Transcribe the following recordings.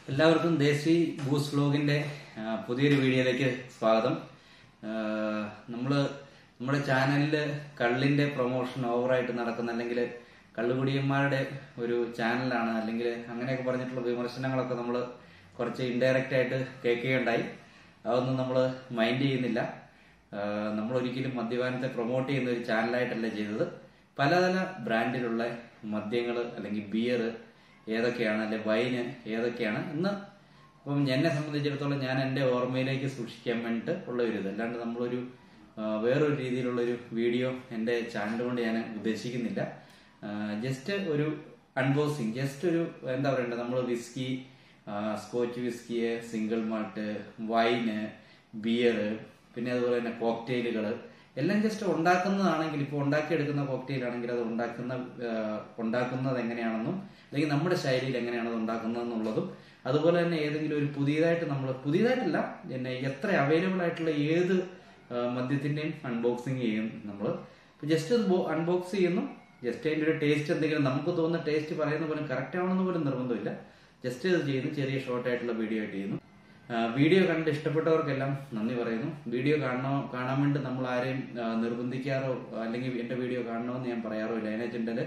എല്ലാവർക്കും ദേശി ബൂസ് വ്ലോഗിന്റെ ആ, പുതിയൊരു വീഡിയോയിലേക്ക് സ്വാഗതം ആ, നമ്മള് നമ്മുടെ ചാനലില് കള്ളിന്റെ പ്രൊമോഷൻ ഓവറായിട്ട് നടക്കുന്ന അല്ലെങ്കിൽ കള്ളുകുടിയന്മാരുടെ ഒരു ചാനലാണ് അല്ലെങ്കിൽ അങ്ങനെയൊക്കെ പറഞ്ഞിട്ടുള്ള വിമർശനങ്ങളൊക്കെ നമ്മൾ കുറച്ച് ഇൻഡയറക്റ്റ് ആയിട്ട് കേൾക്കുകയുണ്ടായി അതൊന്നും നമ്മൾ മൈൻഡ് ചെയ്യുന്നില്ല നമ്മൾ ഒരിക്കലും മദ്യപാനത്തെ പ്രൊമോട്ട് ചെയ്യുന്ന ഒരു ചാനലായിട്ടല്ല ചെയ്തത് പല പല ബ്രാൻഡിലുള്ള മദ്യങ്ങൾ അല്ലെങ്കിൽ ബിയർ ഏതൊക്കെയാണ് അല്ലെ വൈന് ഏതൊക്കെയാണ് ഇന്ന് അപ്പം എന്നെ സംബന്ധിച്ചിടത്തോളം ഞാൻ എൻ്റെ ഓർമ്മയിലേക്ക് സൂക്ഷിക്കാൻ വേണ്ടിയിട്ട് ഉള്ള ഒരു ഇത് അല്ലാണ്ട് നമ്മളൊരു ആ, വേറൊരു രീതിയിലുള്ള ഒരു വീഡിയോ എൻ്റെ ചാനൽ കൊണ്ട് ഞാൻ ഉദ്ദേശിക്കുന്നില്ല ജസ്റ്റ് ഒരു അൺബോക്സിങ് ജസ്റ്റ് ഒരു എന്താ പറയണ്ടത് നമ്മൾ whisky scotch whisky single malt wine beer പിന്നെ അതുപോലെ തന്നെ കോക്ടെയിലുകൾ എല്ലാം ജസ്റ്റ് ഉണ്ടാക്കുന്നതാണെങ്കിൽ ഇപ്പോൾ ഉണ്ടാക്കിയെടുക്കുന്ന കോക്ടെയിൽ ആണെങ്കിൽ അത് ഉണ്ടാക്കുന്ന ആ, ഉണ്ടാക്കുന്നത് എങ്ങനെയാണെന്നും അല്ലെങ്കിൽ നമ്മുടെ ശൈലിയിൽ എങ്ങനെയാണ് അത് ഉണ്ടാക്കുന്നത് എന്നുള്ളതും അതുപോലെ തന്നെ ഏതെങ്കിലും ഒരു പുതിയതായിട്ട് നമ്മൾ പുതിയതായിട്ടല്ല പിന്നെ എത്ര അവൈലബിൾ ആയിട്ടുള്ള ഏത് ആ, മദ്യത്തിന്റെയും അൺബോക്സിങ് ചെയ്യും നമ്മൾ ജസ്റ്റ് അൺബോക്സ് ചെയ്യുന്നു ജസ്റ്റ് അതിന്റെ ഒരു ടേസ്റ്റ് എന്തെങ്കിലും നമുക്ക് തോന്നുന്ന ടേസ്റ്റ് പറയുന്ന പോലും കറക്റ്റ് ആവണമെന്ന് പോലും നിർബന്ധമില്ല ജസ്റ്റ് ഇത് ചെയ്യുന്നു ചെറിയ ഷോർട്ട് ആയിട്ടുള്ള വീഡിയോ ആയിട്ട് ചെയ്യുന്നു ആ, വീഡിയോ കണ്ട് ഇഷ്ടപ്പെട്ടവർക്കെല്ലാം നന്ദി പറയുന്നു വീഡിയോ കാണണോ കാണാൻ വേണ്ടി നമ്മൾ ആരെയും ആ, നിർബന്ധിക്കാറോ അല്ലെങ്കിൽ എന്റെ വീഡിയോ കാണണമെന്ന് ഞാൻ പറയാറോ ഇല്ല അതിനെ വെച്ചിട്ടുണ്ടെങ്കിൽ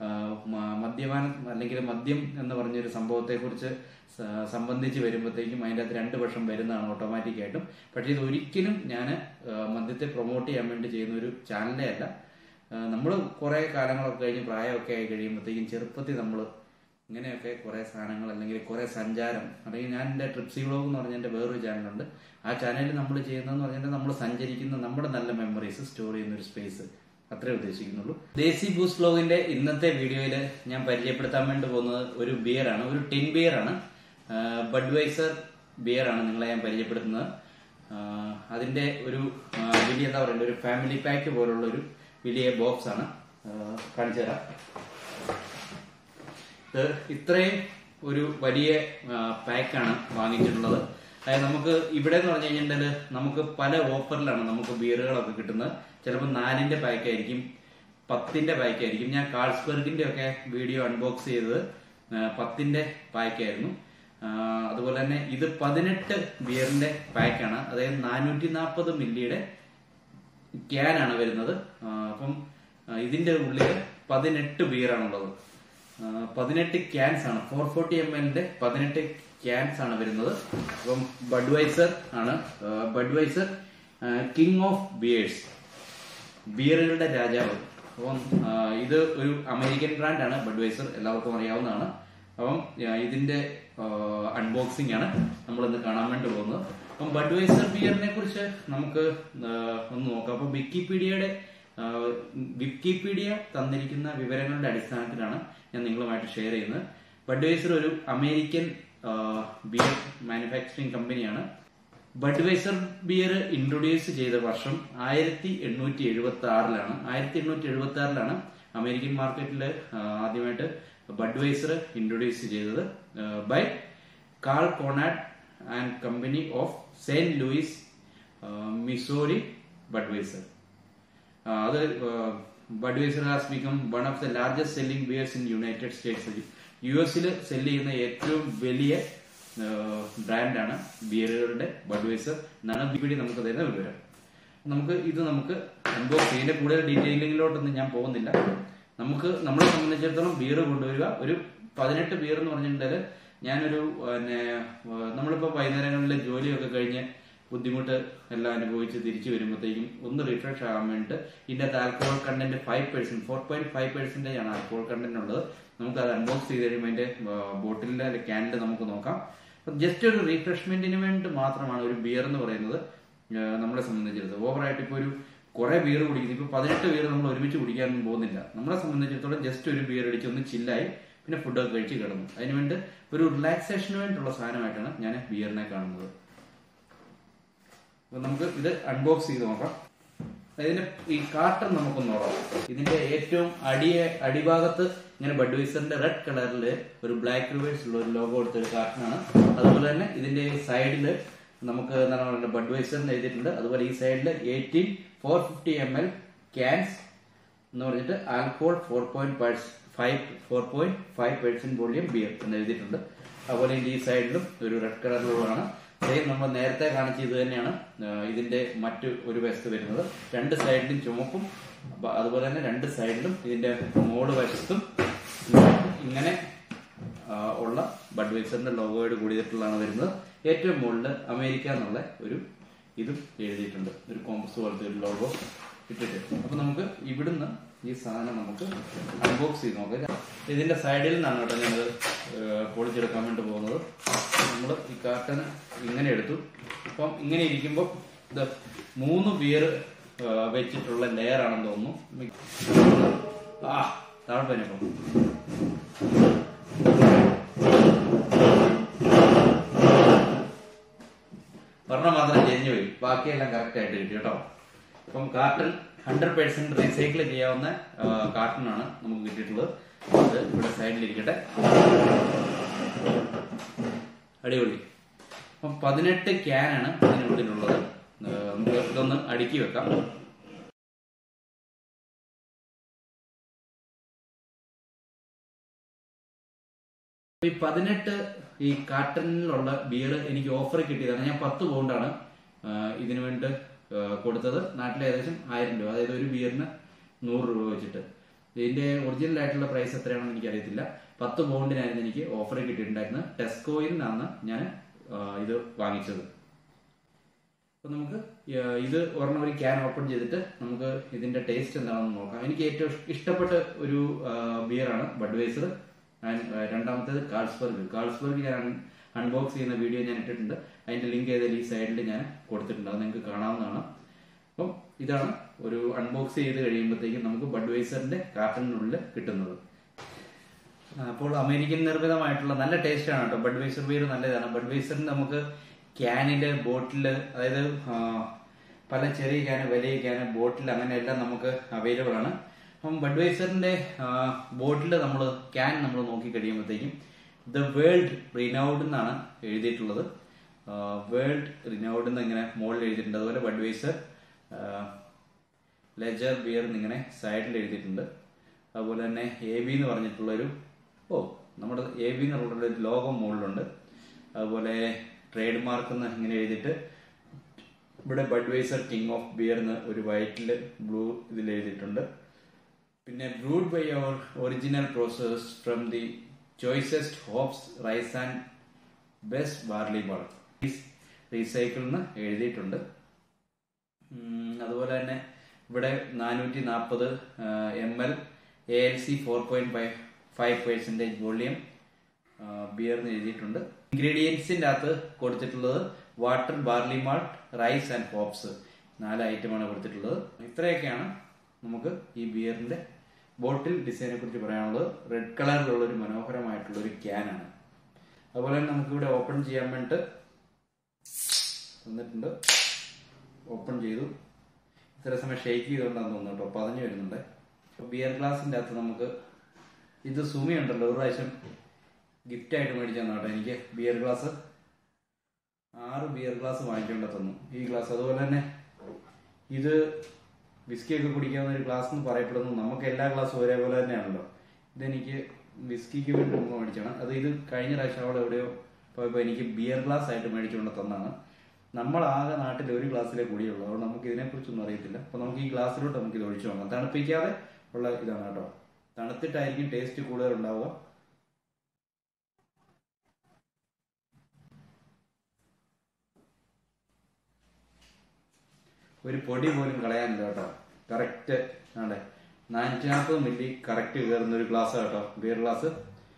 മദ്യപാനം അല്ലെങ്കിൽ മദ്യം എന്ന് പറഞ്ഞൊരു സംഭവത്തെ കുറിച്ച് സംബന്ധിച്ച് വരുമ്പോഴത്തേക്കും അതിൻ്റെ അകത്ത് രണ്ട് വർഷം വരുന്നതാണ് ഓട്ടോമാറ്റിക് ആയിട്ടും പക്ഷേ ഇത് ഒരിക്കലും ഞാൻ മദ്യത്തെ പ്രൊമോട്ട് ചെയ്യാൻ വേണ്ടി ചെയ്യുന്ന ഒരു ചാനലേ അല്ല നമ്മൾ കുറെ കാലങ്ങളൊക്കെ കഴിഞ്ഞ് പ്രായമൊക്കെ ആയി കഴിയുമ്പോഴത്തേക്കും ചെറുപ്പത്തിൽ നമ്മൾ ഇങ്ങനെയൊക്കെ കുറെ സാധനങ്ങൾ അല്ലെങ്കിൽ കുറെ സഞ്ചാരം അല്ലെങ്കിൽ ഞാൻ എൻ്റെ ട്രിപ്സി വ്ലോഗ് എന്ന് പറഞ്ഞ എൻ്റെ വേറൊരു ചാനലുണ്ട് ആ ചാനലിൽ നമ്മൾ ചെയ്യുന്നതെന്ന് പറഞ്ഞാൽ നമ്മൾ സഞ്ചരിക്കുന്ന നമ്മുടെ നല്ല മെമ്മറീസ് സ്റ്റോർ ചെയ്യുന്ന ഒരു സ്പേസ് അത്രേ ഉദ്ദേശിക്കുന്നുള്ളൂ ദേശി ബൂസ് വ്ലോഗിന്റെ ഇന്നത്തെ വീഡിയോയിൽ ഞാൻ പരിചയപ്പെടുത്താൻ വേണ്ടി പോകുന്നത് ഒരു ബിയറാണ് ഒരു ടിൻ ബിയറാണ് ബഡ്വൈസർ ബിയറാണ് നിങ്ങളെ ഞാൻ പരിചയപ്പെടുത്തുന്നത് ആ, അതിന്റെ ഒരു ആ, വലിയ എന്താ പറയണ്ട ഒരു ഫാമിലി പാക്ക് പോലുള്ള ഒരു വലിയ ബോക്സ് ആണ് ആ, കാണിച്ചു തരാം ഇത് ഇത്രയും ഒരു വലിയ പാക്കാണ് വാങ്ങിച്ചിട്ടുള്ളത് അതായത് നമുക്ക് ഇവിടെ എന്ന് പറഞ്ഞു കഴിഞ്ഞിട്ടുണ്ടെങ്കിൽ നമുക്ക് പല ഓഫറിലാണ് നമുക്ക് ബിയറുകളൊക്കെ കിട്ടുന്നത് ചിലപ്പോൾ നാലിന്റെ പാക്ക് ആയിരിക്കും പത്തിന്റെ പാക്ക് ആയിരിക്കും ഞാൻ കാൾസ്ബർഗിന്റെ ഒക്കെ വീഡിയോ അൺബോക്സ് ചെയ്തത് ആ, പത്തിന്റെ പാക്കായിരുന്നു അതുപോലെ തന്നെ ഇത് പതിനെട്ട് ബിയറിന്റെ പാക്കാണ് അതായത് നാനൂറ്റി നാൽപ്പത് മില്ലിയുടെ ക്യാനാണ് വരുന്നത് ആ, അപ്പം ആ, ഇതിന്റെ ഉള്ളിൽ പതിനെട്ട് ബിയറാണുള്ളത് ആ, പതിനെട്ട് ക്യാൻസ് ആണ് ഫോർ ഫോർട്ടി എം എല്ലിന്റെ പതിനെട്ട് ക്യാൻസ് ആണ് വരുന്നത് അപ്പം ബഡ്വൈസർ ആണ് ബഡ്വൈസർ കിങ് ഓഫ് ബിയേഴ്സ് ബിയറുകളുടെ രാജാവ് അപ്പം ആ, ഇത് ഒരു അമേരിക്കൻ ബ്രാൻഡാണ് ബഡ്വൈസർ എല്ലാവർക്കും അറിയാവുന്നതാണ് അപ്പം ആ, ഇതിന്റെ അൺബോക്സിംഗ് ആണ് നമ്മൾ ഇന്ന് കാണാൻ വേണ്ടി പോകുന്നത് അപ്പം ബഡ്വൈസർ ബിയറിനെ കുറിച്ച് നമുക്ക് ആ, ഒന്ന് നോക്കാം അപ്പം വിക്കിപീഡിയയുടെ ആ, വിക്കിപീഡിയ തന്നിരിക്കുന്ന വിവരങ്ങളുടെ അടിസ്ഥാനത്തിലാണ് ഞാൻ നിങ്ങളുമായിട്ട് ഷെയർ ചെയ്യുന്നത് ബഡ്വൈസർ ഒരു അമേരിക്കൻ ആ, ബിയർ മാനുഫാക്ചറിംഗ് കമ്പനിയാണ് ബഡ്വൈസർ ബിയർ ഇൻട്രൊഡ്യൂസ് ചെയ്ത വർഷം ആയിരത്തി എണ്ണൂറ്റി എഴുപത്തി ആറിലാണ് ആയിരത്തി എണ്ണൂറ്റി എഴുപത്തി ആറിലാണ് അമേരിക്കൻ മാർക്കറ്റിൽ ആദ്യമായിട്ട് ബഡ്വൈസർ ഇൻട്രൊഡ്യൂസ് ചെയ്തത് by Carl Conrad and company of Saint Louis Missouri Budweiser അത് Budweiser has become one of the largest selling beers in United States U എസിൽ സെല്ല് ചെയ്യുന്ന ഏറ്റവും വലിയ ബ്രാൻഡാണ് ബിയറുകളുടെ ബഡ്വൈസർ എന്നാണ് ബിപിടി നമുക്ക് തരുന്ന വിവരം നമുക്ക് ഇത് നമുക്ക് അൺബോക്സ് ഇതിന്റെ കൂടുതൽ ഡീറ്റെയിലിങ്ങിലോട്ടൊന്നും ഞാൻ പോകുന്നില്ല നമുക്ക് നമ്മളെ സംബന്ധിച്ചിടത്തോളം ബിയർ കൊണ്ടുവരിക ഒരു പതിനെട്ട് ബിയർ എന്ന് പറഞ്ഞിട്ടുണ്ടെങ്കിൽ ഞാനൊരു പിന്നെ നമ്മളിപ്പോ വൈകുന്നേരങ്ങളിൽ ജോലിയൊക്കെ കഴിഞ്ഞ് ബുദ്ധിമുട്ട് എല്ലാം അനുഭവിച്ച് തിരിച്ചു വരുമ്പോഴത്തേക്കും ഒന്ന് റിഫ്രഷ് ആകാൻ വേണ്ടിയിട്ട് ഇതിന്റെ അകത്ത് alcohol content five percent four point five percentage ആണ് ആൽക്കഹോൾ കണ്ടന്റ് ഉള്ളത് നമുക്ക് അത് അൺബോക്സ് ചെയ്ത് കഴിയുമ്പോൾ അതിന്റെ ബോട്ടിലിന്റെ ക്യാനിൽ നമുക്ക് നോക്കാം ജസ്റ്റ് ഒരു റീഫ്രഷ്മെന്റിന് വേണ്ടി മാത്രമാണ് ഒരു ബിയർ എന്ന് പറയുന്നത് ആ, നമ്മളെ സംബന്ധിച്ചിടത്തോളം ഓവറായിട്ട് ഇപ്പൊ ഒരു കുറെ ബിയർ കുടിക്കുന്നു ഇപ്പൊ പതിനെട്ട് ബിയർ നമ്മൾ ഒരുമിച്ച് കുടിക്കാനൊന്നും പോകുന്നില്ല നമ്മളെ സംബന്ധിച്ചിടത്തോളം ജസ്റ്റ് ഒരു ബിയർ അടിച്ച് ഒന്ന് ചില്ലായി പിന്നെ ഫുഡൊക്കെ കഴിച്ച് കിടന്നു അതിനുവേണ്ടി ഒരു റിലാക്സേഷന് വേണ്ടിയിട്ടുള്ള സാധനമായിട്ടാണ് ഞാൻ ബിയറിനെ കാണുന്നത് അപ്പൊ നമുക്ക് ഇത് അൺബോക്സ് ചെയ്ത് നോക്കാം ഇതിന്റെ ഈ കാർട്ടൺ നമുക്കൊന്ന് നോക്കാം ഇതിന്റെ ഏറ്റവും അടിയെ അടിഭാഗത്ത് ഇങ്ങനെ ബഡ്വൈസറിന്റെ റെഡ് കളറിൽ ഒരു ബ്ലാക്ക് റിവേഴ്സ് ഉള്ള ഒരു ലോഗോ കൊടുത്ത ഒരു കാർട്ടണാണ് അതുപോലെ തന്നെ ഇതിന്റെ സൈഡില് നമുക്ക് എന്താണ് പറയുന്നത് ബഡ്വൈസറിന് എഴുതിയിട്ടുണ്ട് അതുപോലെ ഈ സൈഡിൽ eighteen four fifty M L cans എന്ന് പറഞ്ഞിട്ട് alcohol four point five four point five percent volume beer എന്ന് എഴുതിയിട്ടുണ്ട് അതുപോലെ ഇതിന്റെ ഈ സൈഡിലും ഒരു റെഡ് കളറിലുള്ളതാണ് സെയിം നമ്മൾ നേരത്തെ കാണിച്ച ഇത് തന്നെയാണ് ആ, ഇതിന്റെ മറ്റു ഒരു വശത്ത് വരുന്നത് രണ്ട് സൈഡിലും ചുമപ്പും അപ്പൊ അതുപോലെ തന്നെ രണ്ട് സൈഡിലും ഇതിന്റെ മോള് വശത്തും ഇങ്ങനെ ആ, ഉള്ള ബഡ്വൈസറിന്റെ ലോഗോയോട് കൂടിയിട്ടുള്ളതാണ് വരുന്നത് ഏറ്റവും മുകളിൽ അമേരിക്ക എന്നുള്ള ഒരു ഇതും എഴുതിയിട്ടുണ്ട് ഒരു കോമ്പസ് പോലത്തെ ഒരു ലോഗോ ഇട്ടിട്ട് അപ്പൊ നമുക്ക് ഇവിടുന്ന് ഈ സാധനം നമുക്ക് അൺബോക്സ് ചെയ്ത് നോക്കാം ഇതിന്റെ സൈഡിൽ നിന്നാണ് കേട്ടോ ഞങ്ങൾ പൊളിച്ചെടുക്കാൻ വേണ്ടി പോകുന്നത് നമ്മൾ ഈ കാട്ടന് ഇങ്ങനെ എടുത്തു അപ്പം ഇങ്ങനെ ഇരിക്കുമ്പോൾ ഇത് മൂന്ന് ബിയർ വെച്ചിട്ടുള്ള ലെയർ ആണെന്ന് തോന്നുന്നു ആ താഴ്പ്പനപ്പം ഒരെണ്ണം മാത്രം ചെരിഞ്ഞു പോയി ബാക്കിയെല്ലാം കറക്റ്റ് ആയിട്ട് കിട്ടി കേട്ടോ അപ്പം കാർട്ടൺ ഹൺഡ്രഡ് പേഴ്സെന്റ് റീസൈക്കിൾ ചെയ്യാവുന്ന കാർട്ടൺ ആണ് നമുക്ക് കിട്ടിയിട്ടുള്ളത് അത് ഇവിടെ സൈഡിലിരിക്കട്ടെ അടിപൊളി അപ്പം പതിനെട്ട് ക്യാനാണ് ഇതിനുള്ളിലുള്ളത് ആ, നമുക്ക് ഇതൊന്ന് അടുക്കി വെക്കാം അപ്പൊ ഈ പതിനെട്ട് ഈ കാർട്ടണിലുള്ള ബിയർ എനിക്ക് ഓഫർ കിട്ടിയതാണ് ഞാൻ പത്ത് പൗണ്ടാണ് ഇതിനു വേണ്ടി ആ, കൊടുത്തത് നാട്ടിൽ ഏകദേശം ആയിരം രൂപ അതായത് ഒരു ബിയറിന് നൂറ് രൂപ വെച്ചിട്ട് ഇതിന്റെ ഒറിജിനൽ ആയിട്ടുള്ള പ്രൈസ് എത്രയാണെന്ന് എനിക്ക് അറിയത്തില്ല പത്ത് പൗണ്ടിനായിരുന്നു എനിക്ക് ഓഫർ കിട്ടിയിട്ടുണ്ടായിരുന്നത് ടെസ്കോയിൽ നിന്നാണ് ഞാൻ ആ, ഇത് വാങ്ങിച്ചത് അപ്പൊ നമുക്ക് ആ, ഇത് ഒരെണ്ണം ഒരു ക്യാൻ ഓപ്പൺ ചെയ്തിട്ട് നമുക്ക് ഇതിന്റെ ടേസ്റ്റ് എന്താണെന്ന് നോക്കാം എനിക്ക് ഏറ്റവും ഇഷ്- ഇഷ്ടപ്പെട്ട ഒരു ബിയറാണ് ബഡ്വൈസർ രണ്ടാമത്തേത് കാൾസ്ബർഗ് കാൾസ്ബർഗ് ഞാൻ അൺബോക്സ് ചെയ്യുന്ന വീഡിയോ ഞാൻ ഇട്ടിട്ടുണ്ട് അതിന്റെ ലിങ്ക് ഏതായാലും ഈ സൈഡിൽ ഞാൻ കൊടുത്തിട്ടുണ്ട് അത് നിങ്ങൾക്ക് കാണാവുന്നതാണ് അപ്പം ഇതാണ് ഒരു അൺബോക്സ് ചെയ്ത് കഴിയുമ്പോഴത്തേക്കും നമുക്ക് ബഡ്വൈസറിന്റെ കാർട്ടണിനുള്ളിൽ കിട്ടുന്നത് ആ, അപ്പോൾ അമേരിക്കൻ നിർമ്മിതമായിട്ടുള്ള നല്ല ടേസ്റ്റ് ആണ് കേട്ടോ ബഡ്വൈസർ ബിയർ നല്ലതാണ് ബഡ്വൈസറിന് നമുക്ക് ക്യാനില് ബോട്ടില് അതായത് ആ, പല ചെറിയ ക്യാന് വലിയ ക്യാന് ബോട്ടിൽ അങ്ങനെയെല്ലാം നമുക്ക് അവൈലബിൾ ആണ് അപ്പം ബഡ്വൈസറിന്റെ ബോട്ടിൽ നമ്മൾ ക്യാൻ നമ്മൾ നോക്കി കഴിയുമ്പോഴത്തേക്കും ദ വേൾഡ് റിനൗഡ് എന്നാണ് എഴുതിയിട്ടുള്ളത് വേൾഡ് റിനൗഡ് എന്ന് ഇങ്ങനെ മുകളിൽ എഴുതിയിട്ടുണ്ട് അതുപോലെ ബഡ്വൈസർ ലെജർ ബിയർ എന്നിങ്ങനെ സൈഡിൽ എഴുതിയിട്ടുണ്ട് അതുപോലെ തന്നെ എ ബി എന്ന് പറഞ്ഞിട്ടുള്ളൊരു ഓ നമ്മുടെ എ ബി എന്നുള്ള ഒരു ലോഗോ മുകളിലുണ്ട് അതുപോലെ ട്രേഡ് മാർക്ക് എന്ന് ഇങ്ങനെ എഴുതിയിട്ട് ഇവിടെ ബഡ്വൈസർ കിങ് ഓഫ് ബിയർ എന്ന് ഒരു വൈറ്റിൽ ബ്ലൂ ഇതിൽ എഴുതിയിട്ടുണ്ട് പിന്നെ brewed by our original process from the choicest hops rice and best barley ball recycle എന്ന് എഴുതിയിട്ടുണ്ട് ഉം, അതുപോലെ തന്നെ ഇവിടെ നാനൂറ്റി നാൽപ്പത് M L A L C four point five five percentage volume beer എന്ന് എഴുതിയിട്ടുണ്ട് ഇൻഗ്രീഡിയൻസിന്റെ അകത്ത് കൊടുത്തിട്ടുള്ളത് water barley malt rice and hops നാല് ഐറ്റമാണ് കൊടുത്തിട്ടുള്ളത് ഇത്രയൊക്കെയാണ് നമുക്ക് ഈ ബിയറിന്റെ ബോട്ടിൽ ഡിസൈനെ കുറിച്ച് പറയാനുള്ളത് റെഡ് കളറിലുള്ള ഒരു മനോഹരമായിട്ടുള്ള ഒരു ക്യാനാണ് അതുപോലെ തന്നെ നമുക്ക് ഇവിടെ ഓപ്പൺ ചെയ്യാൻ വേണ്ടിയിട്ട് തന്നിട്ടുണ്ട് ഓപ്പൺ ചെയ്തു ഇത്ര സമയം ഷെയ്ക്ക് ചെയ്തുകൊണ്ടാന്ന് തോന്നുന്നു കേട്ടോ പതഞ്ഞു വരുന്നുണ്ട് ബിയർ ഗ്ലാസിന്റെ അകത്ത് നമുക്ക് ഇത് സുമി ഉണ്ടല്ലോ ഒരു പ്രാവശ്യം ഗിഫ്റ്റ് ആയിട്ട് മേടിച്ചു തന്നു കേട്ടോ എനിക്ക് ബിയർ ഗ്ലാസ് ആറ് ബിയർ ഗ്ലാസ് വാങ്ങിക്കൊണ്ട് തന്നു ഈ ഗ്ലാസ് അതുപോലെ തന്നെ ഇത് വിസ്കി ഒക്കെ കുടിക്കാവുന്ന ഒരു ഗ്ലാസ് എന്ന് പറയപ്പെടുന്നു നമുക്ക് എല്ലാ ഗ്ലാസ്സും ഒരേപോലെ തന്നെയാണല്ലോ ഇതെനിക്ക് വിസ്കിക്ക് വേണ്ടി മുമ്പ് മേടിച്ചാണ് അത് ഇത് കഴിഞ്ഞ പ്രാവശ്യം അവിടെ എവിടെയോ പോയപ്പോൾ എനിക്ക് ബിയർ ഗ്ലാസ് ആയിട്ട് മേടിച്ചുകൊണ്ട് തന്നാണ് നമ്മൾ ആകെ നാട്ടിൽ ഒരു ഗ്ലാസ്സിലേ കൂടിയുള്ളൂ അതുകൊണ്ട് നമുക്ക് ഇതിനെക്കുറിച്ചൊന്നും അറിയത്തില്ല അപ്പൊ നമുക്ക് ഈ ഗ്ലാസ്സിലോട്ട് നമുക്ക് ഇത് ഒഴിച്ചു നോക്കാം തണുപ്പിക്കാതെ ഉള്ള ഇതാണ് കേട്ടോ തണുത്തിട്ടായിരിക്കും ടേസ്റ്റ് കൂടുതൽ ഉണ്ടാവുക ഒരു പൊടി പോലും കളയാനില്ല കേട്ടോ കറക്റ്റ് ആണ്ടെ നാനൂറ്റി നാൽപ്പത് മില്ലി കറക്റ്റ് കയറുന്ന ഒരു ഗ്ലാസ് കേട്ടോ ബിയർ ഗ്ലാസ്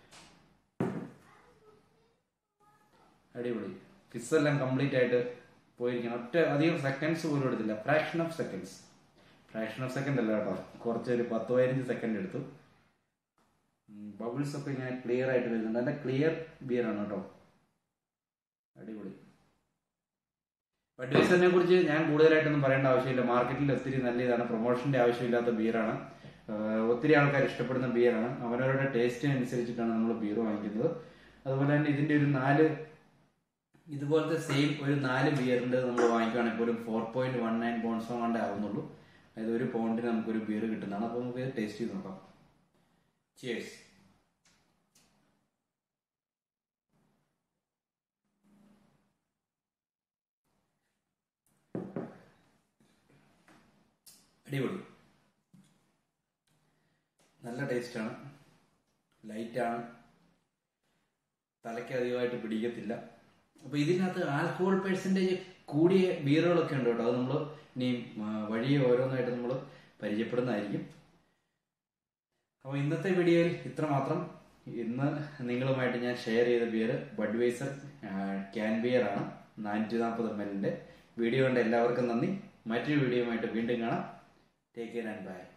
അടിപൊളി ഫിസ് എല്ലാം കംപ്ലീറ്റ് ആയിട്ട് പോയിരിക്കണം ഒറ്റ അധികം സെക്കൻഡ്സ് പോലും എടുത്തില്ല fraction of seconds fraction of second അല്ല കേട്ടോ കുറച്ചൊരു പത്ത് പതിനഞ്ച് സെക്കൻഡ് എടുത്തു ബബിൾസ് ഒക്കെ ഇങ്ങനെ ക്ലിയർ ആയിട്ട് വരുന്നുണ്ട് നല്ല ക്ലിയർ ബിയർ ആണ് കേട്ടോ അടിപൊളി ബഡ്വൈസറിനെ കുറിച്ച് ഞാൻ കൂടുതലായിട്ടൊന്നും പറയേണ്ട ആവശ്യമില്ല മാർക്കറ്റിൽ ഒത്തിരി നല്ല ഇതാണ് പ്രൊമോഷന്റെ ആവശ്യമില്ലാത്ത ബിയറാണ് ഒത്തിരി ആൾക്കാർ ഇഷ്ടപ്പെടുന്ന ബിയറാണ് അവരവരുടെ ടേസ്റ്റിനനുസരിച്ചിട്ടാണ് നമ്മൾ ബിയർ വാങ്ങിക്കുന്നത് അതുപോലെ തന്നെ ഇതിന്റെ ഒരു നാല് ഇതുപോലത്തെ സെയിം ഒരു നാല് ബിയറിന്റെ നമ്മൾ വാങ്ങിക്കുകയാണെങ്കിൽ പോലും four point one nine pounds കൊണ്ടേ ആവുന്നുള്ളൂ അതായത് ഒരു പൗണ്ടിന് നമുക്കൊരു ബിയർ കിട്ടുന്നതാണ് അപ്പോൾ നമുക്ക് ഇത് ടേസ്റ്റ് ചെയ്ത് നോക്കാം ചിയേഴ്സ് അടിപൊളി നല്ല ടേസ്റ്റാണ് ലൈറ്റാണ് തലയ്ക്ക് അധികമായിട്ട് പിടിക്കത്തില്ല അപ്പൊ ഇതിനകത്ത് ആൽക്കഹോൾ പെർസെൻറ്റേജ് കൂടിയ ബീറുകളൊക്കെ ഉണ്ട് കേട്ടോ അത് നമ്മൾ ഇനിയും ആ, വഴിയെ ഓരോന്നായിട്ട് നമ്മൾ പരിചയപ്പെടുന്നതായിരിക്കും അപ്പോൾ ഇന്നത്തെ വീഡിയോയിൽ ഇത്ര മാത്രം ഇന്ന് നിങ്ങളുമായിട്ട് ഞാൻ ഷെയർ ചെയ്ത ബിയർ ബഡ്വൈസർ ക്യാൻ ബിയർ ആണ് നാനൂറ്റി നാൽപ്പത് എം എല്ലിന്റെ വീഡിയോ കണ്ട എല്ലാവർക്കും നന്ദി മറ്റൊരു വീഡിയോയുമായിട്ട് വീണ്ടും കാണാം ടേക്ക് കെയർ ആൻഡ് ബൈ